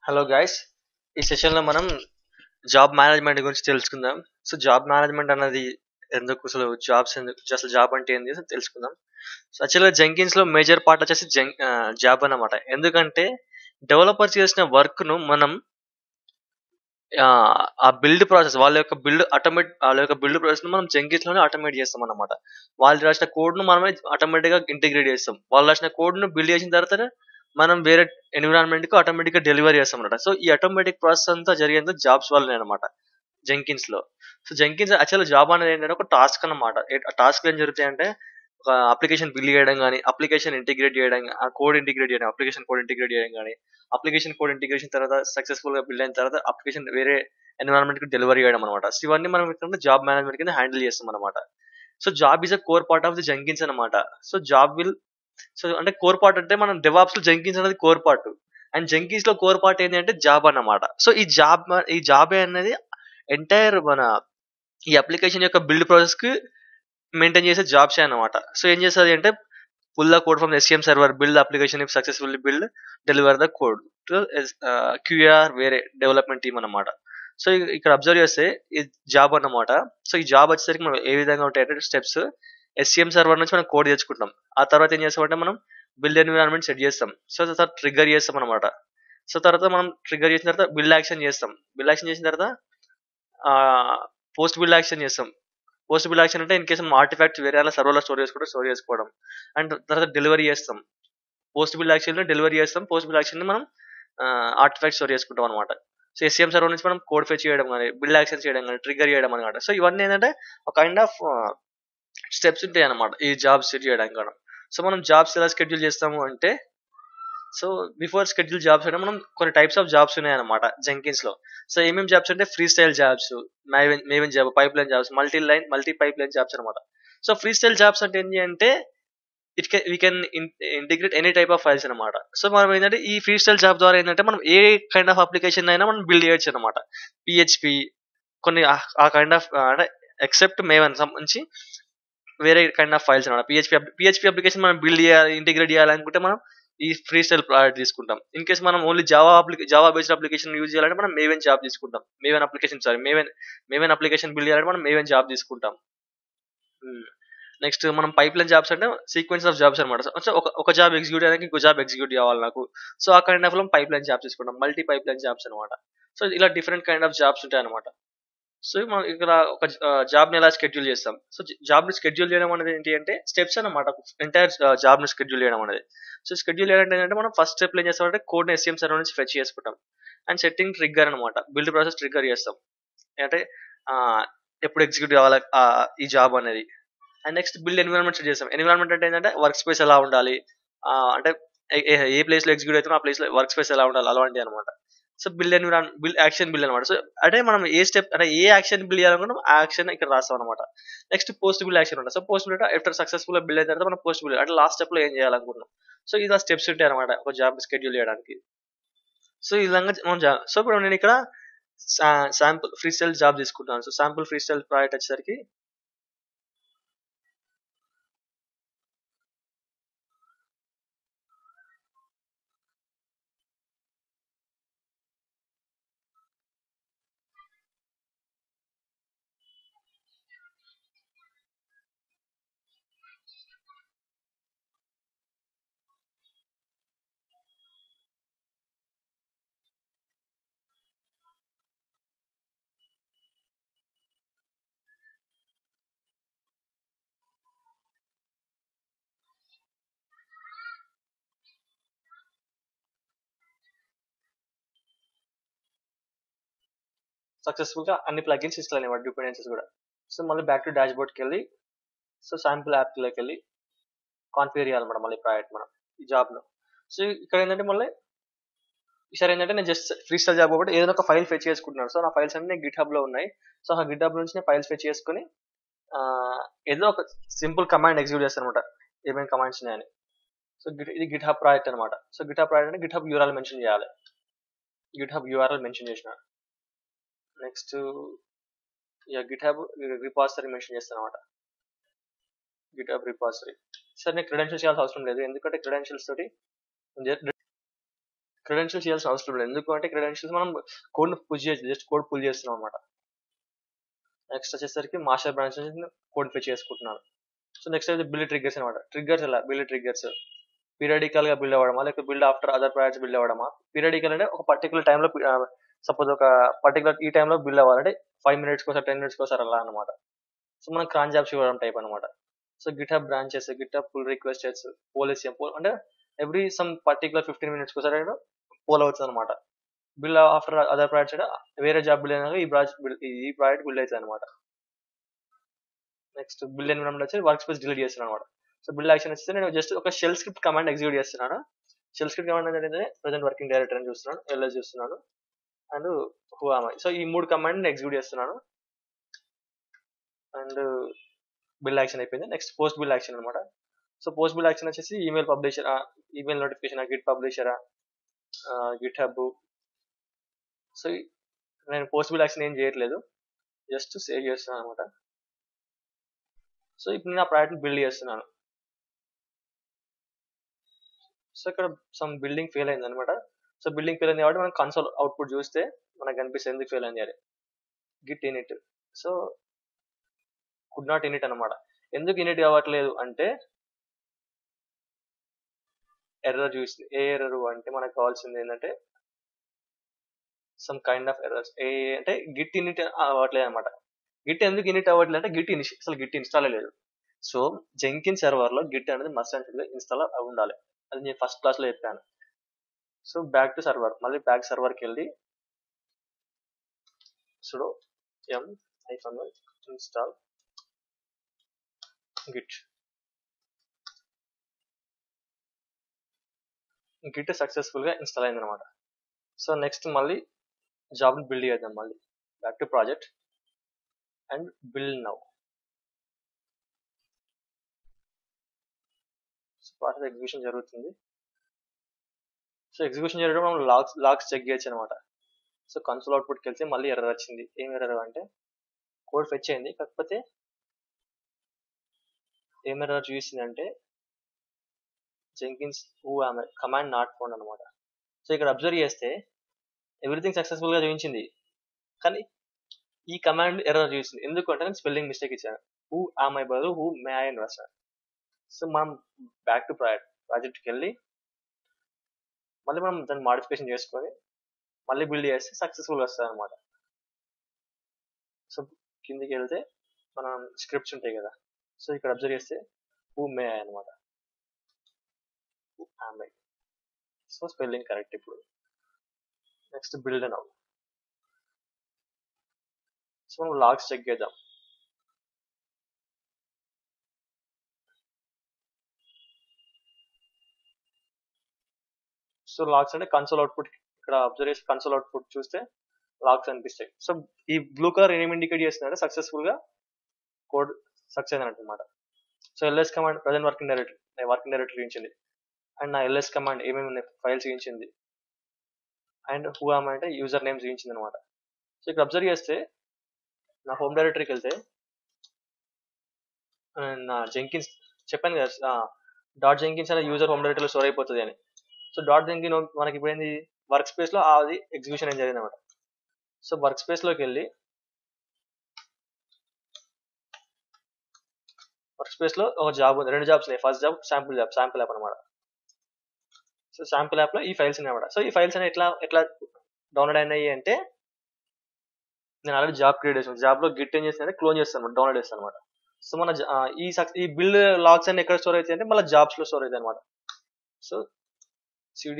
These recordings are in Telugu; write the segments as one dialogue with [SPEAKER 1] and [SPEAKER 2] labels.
[SPEAKER 1] హలో గైస్ ఈ సెషన్లో మనం జాబ్ మేనేజ్మెంట్ గురించి తెలుసుకుందాం సో జాబ్ మేనేజ్మెంట్ అన్నది ఎందుకు అసలు జాబ్స్ ఎందుకు అసలు జాబ్ అంటే ఏంది అసలు తెలుసుకుందాం సో యాక్చువల్గా జంకిన్స్ లో మేజర్ పార్ట్ వచ్చేసి జం జాబ్ అన్నమాట ఎందుకంటే డెవలపర్ చేసిన వర్క్ ను మనం ఆ, ఆ బిల్డ్ ప్రాసెస్ వాళ్ళ యొక్క బిల్డ్ ఆటోమేట్ వాళ్ళ యొక్క బిల్డ్ ప్రాసెస్ ను మనం జంకిన్స్ లోనే ఆటోమేట్ చేస్తాం అన్నమాట వాళ్ళు రాసిన కోడ్ ను మనమే ఆటోమేటిక్ గా ఇంటిగ్రేట్ చేస్తాం వాళ్ళు రాసిన కోడ్ ను బిల్డ్ చేసిన తర్వాత మనం వేరే ఎన్విరాన్మెంట్ కి ఆటోమేటిక్ గా డెలివరీ చేస్తాం అనమాట సో ఈ ఆటోమేటిక్ ప్రాసెస్ అంతా జరిగేది జాబ్స్ వల్లనే అనమాట జంకిన్స్ లో సో జంకిన్స్ యాక్చువల్ జాబ్ అనేది ఏంటంటే ఒక టాస్క్ అన్నమాట ఆ టాస్క్ ఏం జరుగుతాయి అంటే ఒక అప్లికేషన్ బిల్డ్ చేయడం కానీ అప్లికేషన్ ఇంటిగ్రేట్ చేయడం ఆ కోడ్ ఇంటిగ్రేట్ చేయడం అప్లికేషన్ కోడ్ ఇంటిగ్రేట్ చేయడం కానీ అప్లికేషన్ కోడ్ ఇంటిగ్రేషన్ తర్వాత సక్సెస్ఫుల్ గా బిల్డ్ అయిన తర్వాత అప్లికేషన్ వేరే ఎన్విరాన్మెంట్ కి డెలివరీ చేయడం అనమాట సో ఇవన్నీ మనం ఇక్కడ జాబ్ మేనేజ్మెంట్ కింద హ్యాండిల్ చేస్తాం అనమాట so job is a core part of the Jenkins అనమాట సో జాబ్ విల్ సో అంటే కోర్ పార్ట్ అంటే మనం డెవాప్స్ లో జంకిన్స్ అనేది కోర్ పార్ట్ అండ్ జంకిన్స్ లో కోర్ పార్ట్ ఏంటి అంటే జాబ్ అన్నమాట సో ఈ జాబ్ ఈ జాబ్ అనేది ఎంటైర్ మన ఈ అప్లికేషన్ యొక్క బిల్డ్ ప్రాసెస్ కి మెయింటైన్ చేసే జాబ్స్ అన్నమాట సో ఏం చేస్తుంది అంటే pull the code from SM server build application if successfully build deliver the code to QR వేరే డెవలప్మెంట్ టీమ్ అన్నమాట సో ఇక్కడ అబ్జర్వ్ చేస్తే ఈ జాబ్ అన్నమాట సో ఈ జాబ్ వచ్చేసరికి మనం ఏ విధంగా ఉంటాయంటే స్టెప్స్ ఎస్సీఎం సర్వర్ నుంచి మనం కోడ్ తెచ్చుకుంటాం ఆ తర్వాత ఏం చేస్తామంటే మనం బిల్డ్ ఎన్విరాన్మెంట్ సెట్ చేస్తాం సో తర్వాత ట్రిగ్గర్ చేస్తాం అనమాట సో తర్వాత మనం ట్రిగ్గర్ చేసిన తర్వాత బిల్డ్ యాక్షన్ చేస్తాం బిల్డ్ యాక్షన్ చేసిన తర్వాత పోస్ట్ బిల్డ్ యాక్షన్ చేస్తాం పోస్ట్ బిల్డ్ యాక్షన్ అంటే ఇన్ కేసు మనం ఆర్టిఫాక్ట్స్ వేరే అలా సర్వర్లో స్టోర్ చేసుకుంటే స్టోర్ చేసుకోవడం అండ్ తర్వాత డెలివరీ చేస్తాం పోస్ట్ బిల్డ్ యాక్షన్ డెలివరీ చేస్తాం పోస్ట్ బిల్డ్ యాక్షన్ మనం ఆర్టిఫాక్ట్ స్టోర్ చేసుకుంటాం అనమాట సో ఎస్ఎం సర్వర్ నుంచి మనం కోడ్ ఫెచ్ చేయడం కానీ బిల్డ్ యాక్షన్ చేయడం కానీ ట్రిగ్గర్ చేయడం అనమాట సో ఇవన్నీ ఏంటంటే ఒక కైండ్ ఆఫ్ స్టెప్స్ ఉంటాయి అనమాట ఈ జాబ్స్ సెట్ చేయడానికి కూడా సో మనం జాబ్స్ ఎలా షెడ్యూల్ చేస్తాము అంటే సో బిఫోర్ షెడ్యూల్ జాబ్స్ అంటే మనం కొన్ని టైప్స్ ఆఫ్ జాబ్స్ ఉన్నాయి అనమాట జంకిన్స్ లో సో ఏమేమి జాబ్స్ అంటే freestyle jobs Maven job pipeline jobs multi line multi pipeline jobs అనమాట సో ఫ్రీ స్టైల్ జాబ్స్ అంటే ఏంటి అంటే it can we can integrate any type of files అనమాట సో మనం ఏంటంటే ఈ ఫ్రీ స్టైల్ జాబ్ ద్వారా ఏంటంటే మనం ఏ కైండ్ ఆఫ్ అప్లికేషన్ అయినా మనం బిల్డ్ చేయొచ్చు అనమాట పిహెచ్పి కొన్ని ఆ కైండ్ ఆఫ్ అంటే ఎక్సెప్ట్ మేవన్ సంబంధించి వేరే కైండ్ ఆఫ్ ఫైల్స్ అనమాట పిహెచ్పి పిహెచ్పి అప్లికేషన్ మనం బిల్డ్ చేయాలి ఇంటిగ్రేట్ చేయాలనుకుంటే మనం ఈ ఫ్రీ స్టైల్ ప్రాడక్ట్ తీసుకుంటాం ఇన్ కేస్ మనం ఓన్లీ జావా అప్లికే జావా బేస్డ్ అప్లికేషన్ యూజ్ చేయాలంటే మనం మేవెన్ జాబ్ తీసుకుంటాం Maven application sorry Maven Maven application build చేయాలంటే మనం మేవెన్ జాబ్ తీసుకుంటాం నెక్స్ట్ మనం పైప్ లైన్ జాబ్స్ అంటే సీక్వెన్స్ ఆఫ్ జాబ్స్ అనమాట సో ఒక ఒక జాబ్ ఎగ్జిక్యూట్ చేయడానికి ఇంకో జాబ్ ఎగ్జిక్యూట్ కావాలి నాకు సో ఆ కైండ్ ఆఫ్ లో పైప్ లైన్ జాబ్స్ తీసుకుంటాం మల్టీ పైప్ లైన్ జాబ్స్ అనమాట సో ఇలా డిఫరెంట్ కైండ్ ఆఫ్ జాబ్స్ ఉంటాయి అనమాట సో మనం ఇక్కడ ఒక జాబ్ ని ఎలా షెడ్యూల్ చేస్తాం సో జాబ్ ని షెడ్యూల్ చేయడం అనేది ఏంటి అంటే స్టెప్స్ అనమాట ఎంటైర్ జాబ్ ని షెడ్యూల్ చేయడం అనేది సో షెడ్యూల్ చేయడం ఏంటంటే మనం ఫస్ట్ స్టెప్ ఏం చేస్తామంటే కోడ్ ని ఎస్ఎం సర్వర్ నుంచి ఫెచ్ చేసుకుంటాం అండ్ సెట్టింగ్ ట్రిగ్గర్ అనమాట బిల్డ్ ప్రాసెస్ ట్రిగ్గర్ చేస్తాం అంటే ఎప్పుడు ఎగ్జిక్యూట్ కావాలి ఈ జాబ్ అనేది and next build environment set చేస్తాం ఎన్విరాన్మెంట్ అంటే ఏంటంటే వర్క్ స్పేస్ ఎలా ఉండాలి అంటే ఏ ప్లేస్ లో ఎగ్జిక్యూట్ అవుతుందో ఆ ప్లేస్ లో వర్క్ స్పేస్ ఎలా ఉండాలి అలాంటివి అనమాట సో బిల్డ్ ఎన్విరాన్ బిల్డ్ యాక్షన్ బిల్డ్ అనమాట సో అంటే మనం ఏ స్టెప్ అంటే ఏ యాక్షన్ బిల్డ్ చేయాలనుకుంటాం ఆ యాక్షన్ ఇక్కడ రాస్తాం అనమాట నెక్స్ట్ పోస్ట్ బిల్డ్ యాక్షన్ ఉంటుంది so post build after successful build అయిన తర్వాత మనం పోస్ట్ బిల్డ్ అంటే లాస్ట్ స్టెప్ లో ఏం చేయాలనుకుంటున్నాం సో ఇది స్టెప్స్ ఉంటాయి అనమాట ఒక జాబ్ షెడ్యూల్ చేయడానికి సో ఈ విధంగా మనం జాబ్ సో ఇప్పుడు నేను ఇక్కడ శాంపుల్ ఫ్రీ స్టైల్ జాబ్ తీసుకుంటాను so sample freestyle project వచ్చేసరికి సక్సెస్ఫుల్ గా అన్ని ప్లగిన్స్ ఇస్తాను అనమాట డిపెండెన్సీస్ కూడా సో మళ్ళీ బ్యాక్ టు డాష్ బోర్డ్కి వెళ్ళి సో శాంపుల్ యాప్లోకి వెళ్ళి కాన్ఫిగర్ చేయాలన్నమాట మళ్ళీ ప్రాజెక్ట్ మనం ఈ జాబ్ లో సో ఇక్కడ ఏంటంటే మళ్ళీ ఈసారి ఏంటంటే నేను జస్ట్ ఫ్రీ స్టైల్ జాబ్ కాబట్టి ఏదైనా ఒక ఫైల్ ఫెచ్ చేసుకుంటున్నాను సో నా ఫైల్స్ అన్ని గిట్ హబ్ లో ఉన్నాయి సో ఆ గిట్ హబ్ నుంచి నేను ఫైల్స్ ఫెచ్ చేసుకుని ఏదో ఒక సింపుల్ కమాండ్ ఎగ్జిక్యూట్ చేస్తాను అనమాట ఏమేమి కమాండ్స్ ఉన్నాయని సో ఇది గిట్ హబ్ ప్రాజెక్ట్ అనమాట సో గిట్ హబ్ ప్రాజెక్ట్ అంటే గిట్ హబ్ యూఆర్ఎల్ మెన్షన్ చేయాలి గిట్ హబ్ యూఆర్ఎల్ మెన్షన్ చేసిన నెక్స్ట్ ఇక గిట్ హబ్ రిపాజిటరీ మెన్షన్ చేస్తాను అనమాట గిట్ హబ్ రిపాజిటరీ సార్ నేను క్రెడెన్షియల్స్ చేయాల్సిన అవసరం లేదు ఎందుకంటే క్రెడెన్షియల్స్ తోటి క్రెడెన్షియల్స్ చేయాల్సిన అవసరం లేదు ఎందుకు అంటే క్రెడెన్షియల్స్ మనం కోడ్ పుష్ చేయొచ్చు జస్ట్ కోడ్ పుల్ చేస్తున్నాం అనమాట నెక్స్ట్ వచ్చేసరికి మాస్టర్ బ్రాంచ్ కోడ్ ఫెచ్ చేసుకుంటున్నాను సో నెక్స్ట్ అయితే బిల్డ్ ట్రిగ్గర్స్ అనమాట ట్రిగ్గర్స్ ఎలా బిల్డ్ ట్రిగ్గర్స్ పీరియడికల్ గా బిల్డ్ అవ్వడమా లేకపోతే build after other projects build అవ్వడమా పీరియడికల్ అంటే ఒక పర్టికులర్ టైంలో సపోజ్ ఒక పర్టికులర్ ఈ టైంలో బిల్డ్ అవ్వాలంటే ఫైవ్ మినిట్స్ కోసం టెన్ మినిట్స్ కోసం అలా అనమాట సో మనం క్రాన్ జాబ్స్ ఇవ్వడం టైప్ అనమాట so GitHub branches GitHub pull requests police poll అంటే every some particular fifteen minutes కోసం పోల్ అవుతుంది అనమాట బిల్ ఆఫ్టర్ అదర్ ప్రాజెక్ట్స్ వేరే జాబ్ బిల్ అయినాక ఈ ప్రాజెక్ట్ ఈ ప్రాజెక్ట్ బిల్డ్ అవుతుంది అనమాట నెక్స్ట్ బిల్ ఎన్విరాన్మెంట్ వచ్చి వర్క్ స్పేస్ డిలీట్ చేస్తున్నాను అనమాట సో బిల్ యాక్షన్ వస్తే నేను జస్ట్ ఒక షెల్ స్క్రిప్ట్ కమాండ్ ఎగ్జిక్యూట్ చేస్తున్నాను షెల్ స్క్రిప్ట్ కమాండ్ ఏంటంటే ప్రజెంట్ వర్కింగ్ డైరెక్టర్ అని చూస్తున్నాను ఎల్ఎస్ చూస్తున్నాను అండ్ హూ ఆమ్ సో ఈ మూడు కమాండ్ ఎగ్జిక్యూట్ చేస్తున్నాను అండ్ బిల్ యాక్షన్ అయిపోయింది నెక్స్ట్ పోస్ట్ బిల్ యాక్షన్ అనమాట సో పోస్ట్ బిల్ యాక్షన్ వచ్చేసి email publisher email notification git పబ్లిషరా గిట్ హబ్ సో నేను పోస్ట్ బిల్ యాక్షన్ ఏం చేయట్లేదు జస్ట్ సేవ్ చేస్తున్నాను అనమాట సో ఇప్పుడు నేను ఆ ప్రాజెక్ట్ బిల్డ్ చేస్తున్నాను సో ఇక్కడ సమ్ బిల్డింగ్ ఫెయిల్ అయింది అనమాట సో బిల్డింగ్ ఫెయిల్ అయింది కాబట్టి మనం కన్సోల్ అవుట్పుట్ చూస్తే మనకు కనిపిస్తుంది ఎందుకు ఫెయిల్ అయింది అని git init so could not init అనమాట ఎందుకు ఇనిట్ కావట్లేదు అంటే ఎర్రర్ చూసి ఏ ఎర్రర్ అంటే మనకు కావాల్సింది ఏంటంటే సమ్ కైండ్ ఆఫ్ ఎర్రర్స్ ఏ అంటే గిట్ ఇనిట్ అవ్వట్లేదు అనమాట గిట్ ఎందుకు ఇనిట్ అవ్వట్లేదు అంటే గిట్ అసలు గిట్ ఇన్స్టాల్ లేదు సో జెంకిన్ సర్వర్ లో గిట్ అనేది మస్ట్ అంటే ఇన్స్టాల్ ఉండాలి అది నేను ఫస్ట్ క్లాస్ లో చెప్పాను సో బ్యాక్ టు సర్వర్ మళ్ళీ బ్యాక్ సర్వర్ కి వెళ్ళి సుడో ఎం ఐఫోన్ ఇన్స్టాల్ గిట్ గిట్ సక్సెస్ఫుల్ గా ఇన్స్టాల్ అయింది అనమాట సో నెక్స్ట్ మళ్ళీ జాబ్ బిల్డ్ చేద్దాం మళ్ళీ back to project and build now process execution జరుగుతుంది సో ఎగ్జిక్యూషన్ జరగడం మనం లాగ్స్ లాగ్స్ చెక్ చేయొచ్చు అనమాట సో కన్సోల్ అవుట్పుట్కి వెళ్తే మళ్ళీ ఎర్రర్ వచ్చింది ఏం ఎర్రర్ అంటే కోడ్ ఫెచ్ అయింది కాకపోతే ఏం ఎర్రర్ చూసింది అంటే Jenkins whoami command not found అనమాట సో ఇక్కడ అబ్జర్వ్ చేస్తే ఎవ్రీథింగ్ సక్సెస్ఫుల్ గా చూపించింది కానీ ఈ కమాండ్ ఎర్రర్ చూసింది ఎందుకంటే నేను స్పెల్లింగ్ మిస్టేక్ ఇచ్చాను హూ ఆమె బదులు హూ మే అని రాశాను సో మనం బ్యాక్ టు ప్రాజెక్ట్ ప్రాజెక్ట్కి వెళ్ళి మళ్ళీ మనం దాన్ని మాడిఫికేషన్ చేసుకొని మళ్ళీ బిల్డ్ చేస్తే సక్సెస్ఫుల్ వస్తుంది అనమాట సో కిందికి వెళ్తే మనం స్క్రిప్ట్స్ ఉంటాయి కదా సో ఇక్కడ అబ్జర్వ్ చేస్తే హూ మే అనమాట ఆమె సో స్పెల్లింగ్ కరెక్ట్ ఇప్పుడు నెక్స్ట్ బిల్డ్ నౌ సో మనం లాగ్స్ చెక్ చేద్దాం సో లాగ్స్ అంటే కన్సోల్ అవుట్పుట్ ఇక్కడ అబ్జర్వ్ చేసి కన్సోల్ అవుట్పుట్ చూస్తే లాగ్స్ అనిపిస్తాయి సో ఈ బ్లూ కలర్ ఏం ఇండికేట్ చేస్తుందంటే సక్సెస్ఫుల్ గా కోడ్ సక్సెస్ అయినట్టు అనమాట so LS command present working directory working directory ఇచ్చింది అండ్ నా ఎల్ఎస్ కమాండ్ ఏమేమి ఉన్నాయి ఫైల్స్ చూపించింది అండ్ హూ ఆమ్ అంటే యూజర్ నేమ్స్ చూపించింది అనమాట సో ఇక్కడ అబ్జర్వ్ చేస్తే నా హోమ్ డైరెక్టరీకి వెళ్తే నా జెంకిన్స్ చెప్పాను కదా డాట్ జెంకిన్స్ అనే యూజర్ హోమ్ డైరెక్టరీలో స్టోర్ అయిపోతుంది అని సో డాట్ జెంకిన్ మనకి ఇప్పుడు ఏంది వర్క్ స్పేస్ లో అది ఎగ్జిక్యూషన్ ఏం జరిగింది అనమాట సో వర్క్ స్పేస్ లోకి వెళ్ళి వర్క్ స్పేస్ లో ఒక జాబ్ ఉంది రెండు జాబ్స్ ఉన్నాయి first job sample job sample app అనమాట సో శాంపుల్ యాప్ లో ఈ ఫైల్స్ ఉన్నాయి అనమాట సో ఈ ఫైల్స్ అనేవి ఎట్లా ఎట్లా డౌన్లోడ్ అయినాయి అంటే నేను ఆల్రెడీ జాబ్ క్రియేట్ చేసాను జాబ్ లో గిట్ ఏం చేస్తానంటే క్లోన్ చేస్తాను డౌన్లోడ్ చేస్తాను అనమాట సో మన ఈ ఈ బిల్డ్ లాగ్స్ అన్ని ఎక్కడ స్టోర్ అవుతాయి అంటే మళ్ళీ జాబ్స్ లో స్టోర్ అవుతాయి అనమాట సో సిడి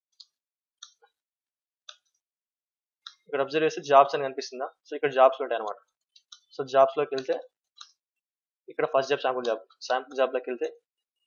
[SPEAKER 1] ఇక్కడ అబ్జర్వ్ చేస్తే జాబ్స్ అని కనిపిస్తుందా సో ఇక్కడ జాబ్స్ ఉంటాయి అనమాట సో జాబ్స్ లోకి వెళ్తే ఇక్కడ first job sample job sample job లోకి వెళ్తే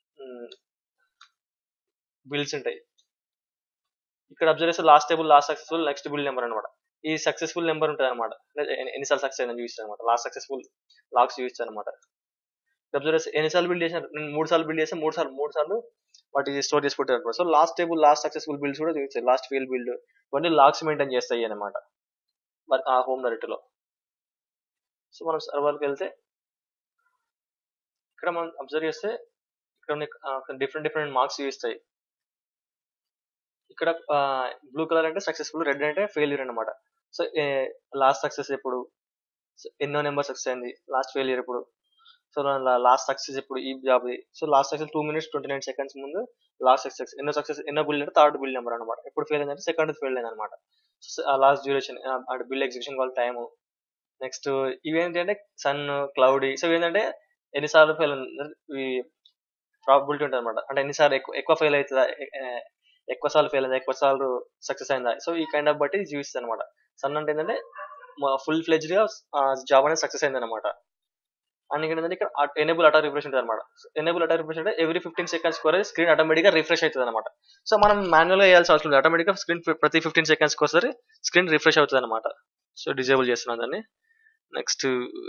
[SPEAKER 1] బిల్స్ ఉంటాయి ఇక్కడ అబ్జర్వ్ చేస్తే last stable last successful next build number అనమాట ఈ సక్సెస్ఫుల్ నెంబర్ ఉంటుంది అనమాట ఎన్నిసార్లు సక్సెస్ అయిందని చూపిస్తాను అనమాట లాస్ట్ సక్సెస్ఫుల్ లాక్స్ చూపిస్తాను అనమాట అబ్జర్వ్ చేస్తే ఎన్నిసార్లు బిల్డ్ చేసిన నేను మూడు సార్లు బిల్డ్ చేస్తే మూడు సార్లు మూడు సార్లు వాటి స్టోర్ చేసుకుంటారు అనమాట so last stable last successful builds కూడా చూపిస్తాయి లాస్ట్ ఫెయిల్ బిల్డ్ ఇవన్నీ లాక్స్ మెయింటైన్ చేస్తాయి అనమాట ఆ హోమ్ డైరెక్టరీలో సో మనం సర్వర్కి వెళ్తే ఇక్కడ మనం అబ్జర్వ్ చేస్తే ఇక్కడ డిఫరెంట్ డిఫరెంట్ మార్క్స్ చూపిస్తాయి ఇక్కడ బ్లూ కలర్ అంటే సక్సెస్ఫుల్ రెడ్ అంటే ఫెయిల్యూర్ అన్నమాట సో లాస్ట్ సక్సెస్ ఎప్పుడు So, ఎన్నో నెంబర్ సక్సెస్ అయింది లాస్ట్ ఫెయిల్యూర్ ఎప్పుడు సో లాస్ట్ సక్సెస్ ఇప్పుడు ఈ job so last success two minutes twenty nine seconds ముందు లాస్ట్ సక్సెస్ ఎన్నో సక్సెస్ ఎన్నో బిల్ అంటే థర్డ్ బిల్ నెంబర్ అనమాట ఎప్పుడు ఫెయిల్ అయిందంటే సెకండ్ ఫెయిల్ అయింది అనమాట లాస్ట్ డ్యూరేషన్ అంటే build execution call time next ఇవేంటి అంటే సన్ క్లౌడీ సో ఏంటంటే ఎన్నిసార్లు ఫెయిల్ ప్రాబిలిటీ ఉంటుంది అనమాట అంటే ఎన్నిసార్లు ఎక్కువ ఎక్కువ ఫెయిల్ అవుతుందా ఎ- ఎ- ఎక్కువ సార్లు ఫెయిల్ అయిందా ఎక్కువ సార్లు సక్సెస్ అయిందా సో ఈ కైండ్ ఆఫ్ బట్టి చూపిస్తుంది అనమాట సన్ అంటే ఏంటంటే ఫుల్ ఫ్లెజ్ గా జాబ్ అనేది సక్సెస్ అయింది అనమాట అండ్ ఇక్కడ ఏంటంటే ఇక్కడ ఎనేబుల్ అటా రిఫ్రెష్ ఉంటుంది అనమాట ఎనేబుల్ అటా రిఫ్రెష్ అంటే ఎవ్రీ ఫిఫ్టీన్ సెకండ్స్ కూడా స్క్రీన్ ఆటోమేటిక్ గా రిఫ్రెష్ అవుతుంది అనమాట సో మనం మాన్యువల్ గా వేయాల్సిన అవసరం లేదు ఆటోమేటిక్ గా స్క్రీన్ ప్రతి ఫిఫ్టీన్ సెకండ్స్ ఒకసారి స్క్రీన్ రిఫ్రెష్ అవుతుంది అనమాట సో డిజేబుల్ చేస్తున్నాను దాన్ని నెక్స్ట్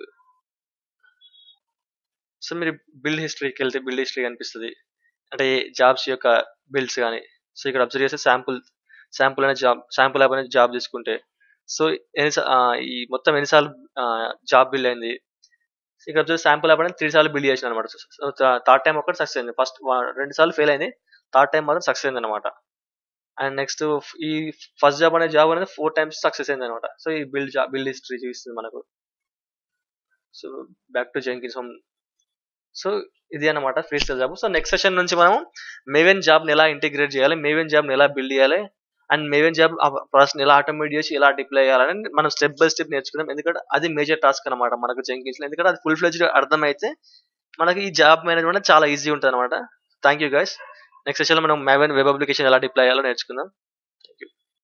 [SPEAKER 1] సో మీరు బిల్డ్ హిస్టరీకి వెళ్తే బిల్డ్ హిస్టరీ కనిపిస్తుంది అంటే జాబ్స్ యొక్క బిల్డ్స్ కానీ సో ఇక్కడ అబ్జర్వ్ చేస్తే శాంపుల్ శాంపుల్ అనే జాబ్ శాంపుల్ యాప్ అనేది జాబ్ తీసుకుంటే సో ఎన్ని సా- ఆ, ఈ మొత్తం ఎన్నిసార్లు జాబ్ బిల్ అయింది ఇక్కడ వచ్చేసి శాంపుల్ యాప్ అనేది త్రీ సార్లు బిల్డ్ చేసిన అనమాట సో థర్డ్ టైం ఒకటి సక్సెస్ అయింది ఫస్ట్ రెండు సార్లు ఫెయిల్ అయింది థర్డ్ టైం మాత్రం సక్సెస్ అయింది అనమాట అండ్ నెక్స్ట్ ఈ ఫస్ట్ జాబ్ అనే జాబ్ అనేది ఫోర్ టైమ్స్ సక్సెస్ అయింది అనమాట సో ఈ బిల్డ్ జాబ్ బిల్డ్ హిస్టరీ చూపిస్తుంది మనకు so back to Jenkins home so ఇది అన్నమాట freestyle job so next session నుంచి మనం మేవెన్ జాబ్ ని ఎలా ఇంటిగ్రేట్ చేయాలి మేవెన్ జాబ్ ని ఎలా బిల్డ్ చేయాలి అండ్ మేవెన్ జాబ్ ప్రాసెస్ ఎలా ఆటోమేట్ చేసి ఎలా డిప్లై చేయాలని మనం స్టెప్ బై స్టెప్ నేర్చుకుందాం ఎందుకంటే అది మేజర్ టాస్క్ అనమాట మనకు జెంకిన్స్ ఎందుకంటే అది ఫుల్ ఫ్లెజ్ అర్థమైతే మనకి ఈ జాబ్ మేనేజ్మెంట్ చాలా ఈజీ ఉంటుంది అనమాట thank you guys next session మనం మేవెన్ వెబ్ అప్లికేషన్ ఎలా డిప్లై చేయాలో నేర్చుకుందాం